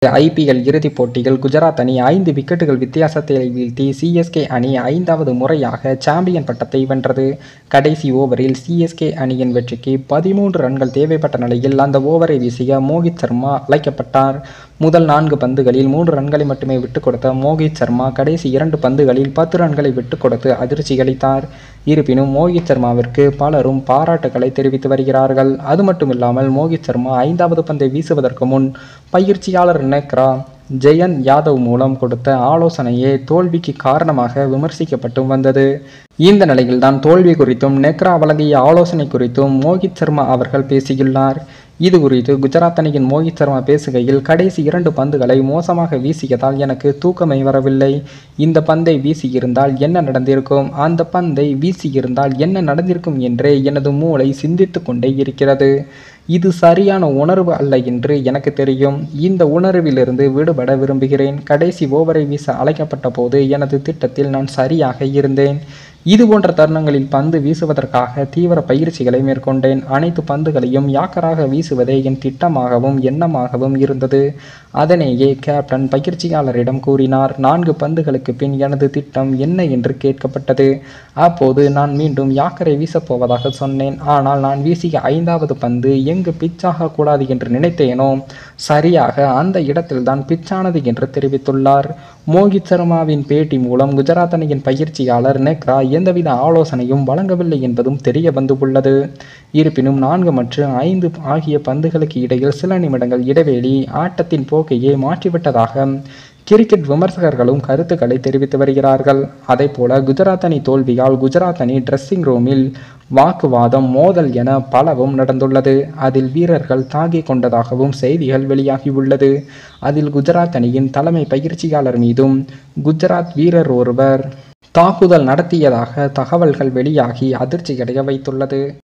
IPL இறுதிப் போட்டியில் குஜராத் அணி ஐந்து விக்கெட்டுகள் வித்தியாசத்தை வீழ்த்தி சிஎஸ்கே அணி ஐந்தாவது முறையாக சாம்பியன் பட்டத்தை வென்றது கடைசி ஓவரில் சிஎஸ்கே அணியின் வெற்றிக்கு பதிமூன்று ரன்கள் தேவைப்பட்ட நிலையில் அந்த ஓவரை வீசிய மோகித் சர்மா அழைக்கப்பட்டார் முதல் நான்கு பந்துகளில் மூன்று ரன்களை மட்டுமே விட்டுக் கொடுத்த மோகித் சர்மா கடைசி இரண்டு பந்துகளில் பத்து ரன்களை விட்டுக் கொடுத்து அதிர்ச்சி அளித்தார் இருப்பினும் மோகித் சர்மாவிற்கு பலரும் பாராட்டுகளை தெரிவித்து வருகிறார்கள் அது மட்டுமில்லாமல் மோகித் சர்மா ஐந்தாவது பந்தை வீசுவதற்கு முன் பயிற்சியாளர் நெக்ரா ஜெயன் யாதவ் மூலம் கொடுத்த ஆலோசனையே தோல்விக்கு காரணமாக விமர்சிக்கப்பட்டு வந்தது இந்த நிலையில்தான் தோல்வி குறித்தும் நெக்ரா வழங்கிய ஆலோசனை குறித்தும் மோகித் சர்மா அவர்கள் பேசியுள்ளார் இது குறித்து குஜராத் அணியின் மோகித் சர்மா பேசுகையில் கடைசி இரண்டு பந்துகளை மோசமாக வீசியதால் எனக்கு தூக்கமே வரவில்லை இந்த பந்தை வீசியிருந்தால் என்ன நடந்திருக்கும் அந்த பந்தை வீசியிருந்தால் என்ன நடந்திருக்கும் என்றே எனது மூளை சிந்தித்து கொண்டே இருக்கிறது இது சரியான உணர்வு அல்ல என்று எனக்கு தெரியும் இந்த உணர்விலிருந்து விடுபட விரும்புகிறேன் கடைசி ஓவரை வீச அழைக்கப்பட்ட போது எனது திட்டத்தில் நான் சரியாக இருந்தேன் இது போன்ற தருணங்களில் பந்து வீசுவதற்காக தீவிர பயிற்சிகளை மேற்கொண்டேன் அனைத்து பந்துகளையும் யாக்கராக வீசுவதே என் திட்டமாகவும் எண்ணமாகவும் இருந்தது அதனையே கேப்டன் பயிற்சியாளரிடம் கூறினார் நான்கு பந்துகளுக்கு பின் எனது திட்டம் என்ன என்று கேட்கப்பட்டது அப்போது நான் மீண்டும் யாக்கரை வீசப்போவதாக சொன்னேன் ஆனால் நான் வீசிய ஐந்தாவது பந்து எங்கு பிச்சாக கூடாது என்று நினைத்தேனோ சரியாக அந்த இடத்தில்தான் பிச்சானது என்று தெரிவித்துள்ளார் மோகித் சர்மாவின் பேட்டி மூலம் குஜராத் அணியின் பயிற்சியாளர் நெக்ரா எந்தவித ஆலோசனையும் வழங்கவில்லை என்பதும் தெரிய வந்துள்ளது இருப்பினும் நான்கு மற்றும் ஐந்து ஆகிய பந்துகளுக்கு இடையில் சில நிமிடங்கள் இடைவெளி ஆட்டத்தின் போக்கையே மாற்றிவிட்டதாக கிரிக்கெட் விமர்சகர்களும் கருத்துக்களை தெரிவித்து வருகிறார்கள் அதேபோல குஜராத் அணி தோல்வியால் குஜராத் அணி ட்ரெஸ்ஸிங் ரூமில் வாக்குவாதம் மோதல் என பலவும் நடந்துள்ளது அதில் வீரர்கள் தாக்கிக் கொண்டதாகவும் செய்திகள் வெளியாகியுள்ளது அதில் குஜராத் அணியின் தலைமை பயிற்சியாளர் மீதும் குஜராத் வீரர் ஒருவர் தாக்குதல் நடத்தியதாக தகவல்கள் வெளியாகி அதிர்ச்சியடைய வைத்துள்ளது